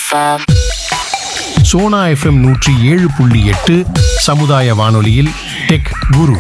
FM. Sona FM நூற்றி ஏழு புள்ளி எட்டு சமுதாய வானொலியில் டெக் குரு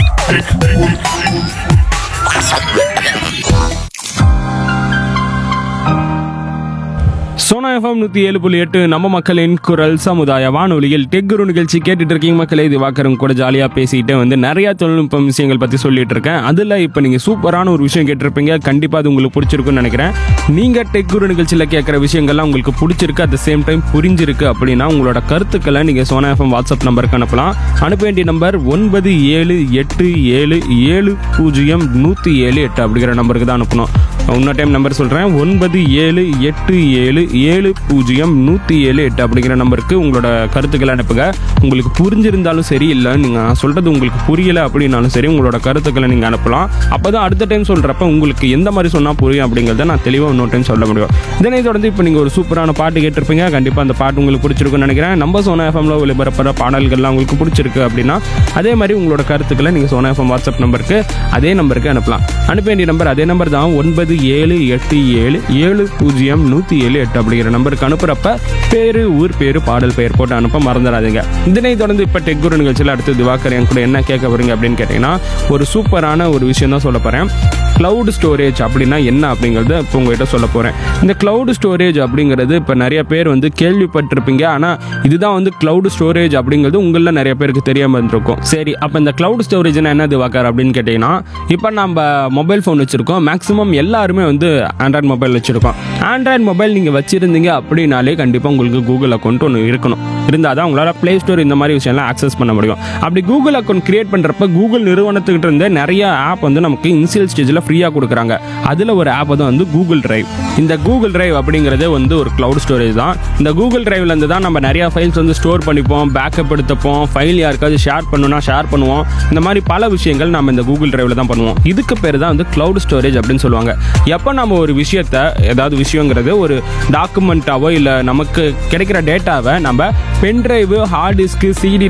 சோனா எஃப்எம் நூற்றி ஏழு புள்ளி எட்டு நம்ம மக்களின் குரல் சமுதாய வானொலியில் டெக் குரு நிகழ்ச்சி கேட்டுட்டு இருக்கீங்க மக்களே இது வாக்கரும் கூட ஜாலியாக பேசிட்டு வந்து நிறைய தொழில்நுட்பம் விஷயங்கள் பற்றி சொல்லிட்டு இருக்கேன் அதில் இப்போ நீங்கள் சூப்பரான ஒரு விஷயம் கேட்டிருப்பீங்க கண்டிப்பாக அது உங்களுக்கு பிடிச்சிருக்குன்னு நினைக்கிறேன் நீங்கள் டெக் குரு நிகழ்ச்சியில் கேட்குற விஷயங்கள்லாம் உங்களுக்கு பிடிச்சிருக்கு அட் த சேம் டைம் புரிஞ்சிருக்கு அப்படின்னா உங்களோட கருத்துக்களை நீங்கள் சோனா எஃப்எம் வாட்ஸ்அப் நம்பருக்கு அனுப்பலாம் அனுப்ப வேண்டிய நம்பர் ஒன்பது ஏழு எட்டு ஏழு ஏழு பூஜ்ஜியம் நூற்றி ஏழு எட்டு அப்படிங்கிற நம்பருக்கு தான் அனுப்பணும் இன்னொரு டைம் நம்பர் சொல்கிறேன் ஒன்பது ஏழு எட்டு ஏழு ஏழு பூஜ்ஜியம் நூற்றி ஏழு எட்டு அப்படிங்கிற நம்பருக்கு உங்களோட கருத்துக்களை அனுப்புங்க உங்களுக்கு புரிஞ்சிருந்தாலும் சரி இல்லை நீங்கள் சொல்கிறது உங்களுக்கு புரியலை அப்படின்னாலும் சரி உங்களோட கருத்துக்களை நீங்கள் அனுப்பலாம் அப்போ தான் அடுத்த டைம் சொல்கிறப்ப உங்களுக்கு எந்த மாதிரி சொன்னால் புரியும் அப்படிங்கிறத நான் தெளிவாக இன்னொரு டைம் சொல்ல முடியும் இதனை தொடர்ந்து இப்போ நீங்கள் ஒரு சூப்பரான பாட்டு கேட்டிருப்பீங்க கண்டிப்பாக அந்த பாட்டு உங்களுக்கு பிடிச்சிருக்குன்னு நினைக்கிறேன் நம்ம சோனா எஃப்எம்ல ஒளிபரப்புற பாடல்கள்லாம் உங்களுக்கு பிடிச்சிருக்கு அப்படின்னா அதே மாதிரி உங்களோட கருத்துக்களை நீங்கள் சோனா எஃப்எம் வாட்ஸ்அப் நம்பருக்கு அதே நம்பருக்கு அனுப்பலாம் அனுப்ப வேண்டிய நம்பர் அதே நம்பர் தான் ஒன்பது ஏழு எட்டு ஏழு ஏழு பூஜ்ஜியம் நூற்றி ஏழு எட்டு அப்படிங்கிற நம்பருக்கு அனுப்புறப்ப பேரு ஊர் பேரு பாடல் பெயர் போட்டு அனுப்ப மறந்துடாதீங்க இதனை தொடர்ந்து இப்போ டெக் குரு நிகழ்ச்சியில் அடுத்து திவாகர் என் கூட என்ன கேட்க போறீங்க அப்படின்னு கேட்டிங்கன்னா ஒரு சூப்பரான ஒரு விஷயம் தான் சொல்ல போகிறேன் cloud ஸ்டோரேஜ் அப்படின்னா என்ன அப்படிங்கிறத இப்போ உங்ககிட்ட சொல்ல போகிறேன் இந்த cloud ஸ்டோரேஜ் அப்படிங்கிறது இப்போ நிறைய பேர் வந்து கேள்விப்பட்டிருப்பீங்க ஆனால் இதுதான் வந்து cloud ஸ்டோரேஜ் அப்படிங்கிறது உங்களில் நிறைய பேருக்கு தெரியாமல் இருந்திருக்கும் சரி அப்போ இந்த cloud ஸ்டோரேஜ்னா என்னது வாக்கர் அப்படின்னு கேட்டிங்கன்னா இப்போ நம்ம மொபைல் ஃபோன் வச்சுருக்கோம் மேக்ஸிமம் எல்லாருமே வந்து ஆண்ட்ராய்ட் மொபைல் வச்சுருக்கோம் ஆண்ட்ராய்ட் மொபைல் நீங்கள் வச்சுருந்தீங்க அப்படின்னாலே கண்டிப்பாக உங்களுக்கு கூகுள் அக்கௌண்ட் ஒன்று இருக்கணும் இருந்தால் தான் உங்களால் ப்ளே ஸ்டோர் இந்த மாதிரி விஷயம்லாம் ஆக்சஸ் பண்ண முடியும் அப்படி கூகுள் அக்கௌண்ட் கிரியேட் பண்ணுறப்ப கூகுள் நிறுவனத்துக்கிட்ட இருந்து நிறைய ஆப் வந்து நமக்கு இனிஷியல் ஸ்டேஜில் ஃப்ரீயாக கொடுக்குறாங்க அதில் ஒரு ஆப் தான் வந்து கூகுள் டிரைவ் இந்த கூகுள் டிரைவ் அப்படிங்கிறது வந்து ஒரு cloud ஸ்டோரேஜ் தான் இந்த கூகுள் டிரைவ்லேருந்து தான் நம்ம நிறைய ஃபைல்ஸ் வந்து ஸ்டோர் பண்ணிப்போம் பேக்கப் எடுத்துப்போம் ஃபைல் யாருக்காவது ஷேர் பண்ணுனா ஷேர் பண்ணுவோம் இந்த மாதிரி பல விஷயங்கள் நம்ம இந்த கூகுள் டிரைவில் தான் பண்ணுவோம் இதுக்கு பேர் தான் வந்து cloud ஸ்டோரேஜ் அப்படின்னு சொல்லுவாங்க எப்போ நம்ம ஒரு விஷயத்த ஏதாவது விஷயங்கிறது ஒரு டாக்குமெண்ட்டாவோ இல்லை நமக்கு கிடைக்கிற டேட்டாவை நம்ம pen drive hard disk CD